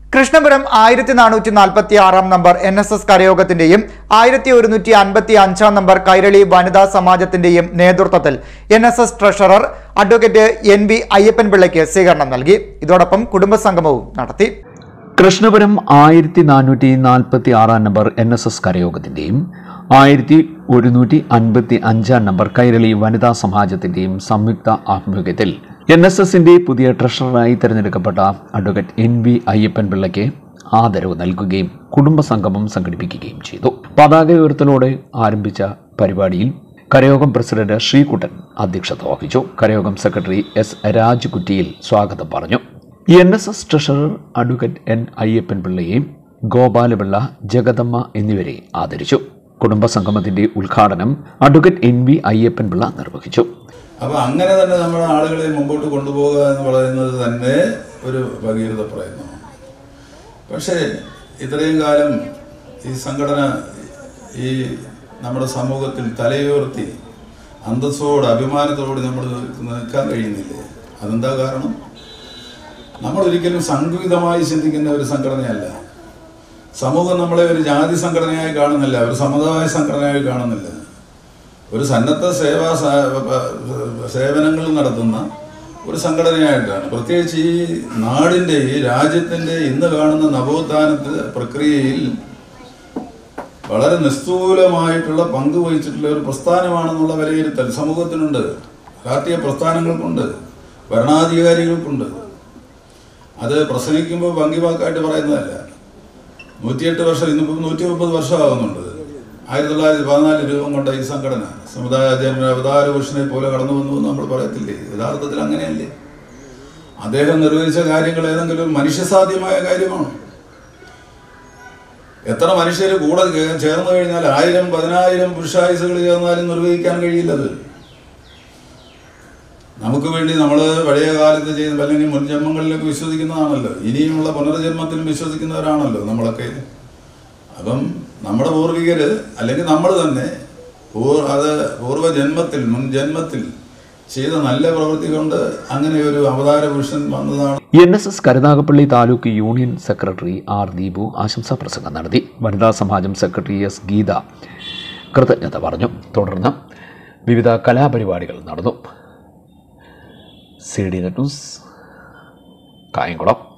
കൃഷ്ണപുരം ആയിരത്തി നാനൂറ്റി നാൽപ്പത്തി ആറാം നമ്പർ എൻ എസ് എസ് കരയോഗത്തിന്റെയും ആയിരത്തി ഒരുന്നൂറ്റി അൻപത്തി അഞ്ചാം നമ്പർ കൈരളി വനിതാ സമാജത്തിന്റെയും നേതൃത്വത്തിൽ N S S treasurer advocate N V Ayyappan പിള്ളയ്ക്ക് സ്വീകരണം നൽകി ഇതോടൊപ്പം കുടുംബസംഗമവും നടത്തി കൃഷ്ണപുരം ആയിരത്തി നാനൂറ്റി നാൽപ്പത്തി ആറാം നമ്പർ എൻ എസ് എസ് കരയോഗത്തിൻ്റെയും ആയിരത്തി ഒരുന്നൂറ്റി അൻപത്തി അഞ്ചാം നമ്പർ കൈരളി വനിതാ സമാജത്തിൻ്റെയും സംയുക്ത ആഭിമുഖ്യത്തിൽ എൻ എസ് എസിൻ്റെ പുതിയ ട്രഷററായി തിരഞ്ഞെടുക്കപ്പെട്ട അഡ്വക്കേറ്റ് എൻ വി അയ്യപ്പൻ പിള്ളയ്ക്ക് ആദരവ് നൽകുകയും കുടുംബസംഗമം സംഘടിപ്പിക്കുകയും ചെയ്തു പതാക ഉയർത്തലോടെ ആരംഭിച്ച പരിപാടിയിൽ കരയോഗം പ്രസിഡന്റ് ശ്രീകുട്ടൻ അധ്യക്ഷത വഹിച്ചു കരയോഗം സെക്രട്ടറി എസ് രാജ്കുറ്റിയിൽ സ്വാഗതം പറഞ്ഞു N S S treasurer advocate N Ayyappan പിള്ളയെയും ഗോപാലപിള്ള ജഗദമ്മ എന്നിവരെ ആദരിച്ചു കുടുംബസംഗമത്തിന്റെ ഉദ്ഘാടനം advocate N V Ayyappan Pillai നിർവഹിച്ചു അപ്പോൾ അങ്ങനെ തന്നെ നമ്മുടെ ആളുകളെ മുമ്പോട്ട് കൊണ്ടുപോകുക എന്ന് പറയുന്നത് തന്നെ ഒരു ഭഗീരഥ പ്രയത്നമാണ് പക്ഷേ ഇത്രയും കാലം ഈ സംഘടന ഈ നമ്മുടെ സമൂഹത്തിൽ തലയുയർത്തി അന്തസ്സോട് അഭിമാനത്തോട് നമ്മൾ നിൽക്കാൻ കഴിയുന്നില്ലേ അതെന്താ കാരണം നമ്മൾ ഒരിക്കലും സംഘടിതമായി ചിന്തിക്കുന്ന ഒരു സംഘടനയല്ല സമൂഹം നമ്മളെ ഒരു ജാതി സംഘടനയായി കാണുന്നില്ല ഒരു സമുദായ സംഘടനയായി കാണുന്നില്ല ഒരു സന്നദ്ധ സേവാ സ- പ- സേവനങ്ങൾ നടത്തുന്ന ഒരു സംഘടനയായിട്ടാണ് പ്രത്യേകിച്ച് ഈ നാടിൻ്റെ ഈ രാജ്യത്തിൻ്റെ ഇന്ന് കാണുന്ന നവോത്ഥാനത്തെ പ്രക്രിയയിൽ വളരെ നിസ്തൂലമായിട്ടുള്ള പങ്ക് വഹിച്ചിട്ടുള്ള ഒരു പ്രസ്ഥാനമാണെന്നുള്ള വിലയിരുത്തൽ സമൂഹത്തിനുണ്ട് രാഷ്ട്രീയ പ്രസ്ഥാനങ്ങൾക്കുണ്ട് ഭരണാധികാരികൾക്കുണ്ട് അത് പ്രസംഗിക്കുമ്പോൾ ഭംഗിവാക്കായിട്ട് പറയുന്നതല്ല നൂറ്റിയെട്ട് വർഷം ഇന്നിപ്പോൾ നൂറ്റി മുപ്പത് വർഷമാകുന്നുണ്ട് ആയിരത്തി തൊള്ളായിരത്തി പതിനാല് രൂപം കൊണ്ട ഈ സംഘടന സമുദായാചാര്യ അവതാര പുരുഷനെ പോലെ കടന്നു വന്നു എന്ന് നമ്മൾ പറയത്തില്ലേ യഥാർത്ഥത്തിൽ അങ്ങനെയല്ലേ അദ്ദേഹം നിർവഹിച്ച കാര്യങ്ങൾ ഏതെങ്കിലും ഒരു മനുഷ്യസാധ്യമായ കാര്യമാണോ എത്ര മനുഷ്യർ കൂടെ കേ- ചേർന്ന് കഴിഞ്ഞാൽ ആയിരം പതിനായിരം പുരുഷായുസുകൾ ചേർന്നാലും നിർവഹിക്കാൻ കഴിയില്ലത് നമുക്ക് വേണ്ടി നമ്മൾ പഴയ കാലത്ത് ചെയ്യുന്ന അല്ലെങ്കിൽ മുൻ ജന്മങ്ങളിലൊക്കെ വിശ്വസിക്കുന്നതാണല്ലോ ഇനിയുമുള്ള പുനർജന്മത്തിലും വിശ്വസിക്കുന്നവരാണല്ലോ നമ്മളൊക്കെ അപ്പം നമ്മുടെ പൂർവികര് അല്ലെങ്കിൽ നമ്മൾ തന്നെ പൂർ- അത് പൂർവ്വജന്മത്തിൽ മുൻ ജന്മത്തിൽ ചെയ്ത നല്ല പ്രവൃത്തി കൊണ്ട് അങ്ങനെ ഒരു അവതാര പുരുഷൻ വന്നതാണ് N S S Karunagappally taluk union secretary R Deepu ആശംസാ പ്രസംഗം നടത്തി വനിതാ സമാജം സെക്രട്ടറി എസ് ഗീത കൃതജ്ഞത പറഞ്ഞു തുടർന്ന് വിവിധ കലാപരിപാടികൾ നടന്നു C D net news Kayamkulam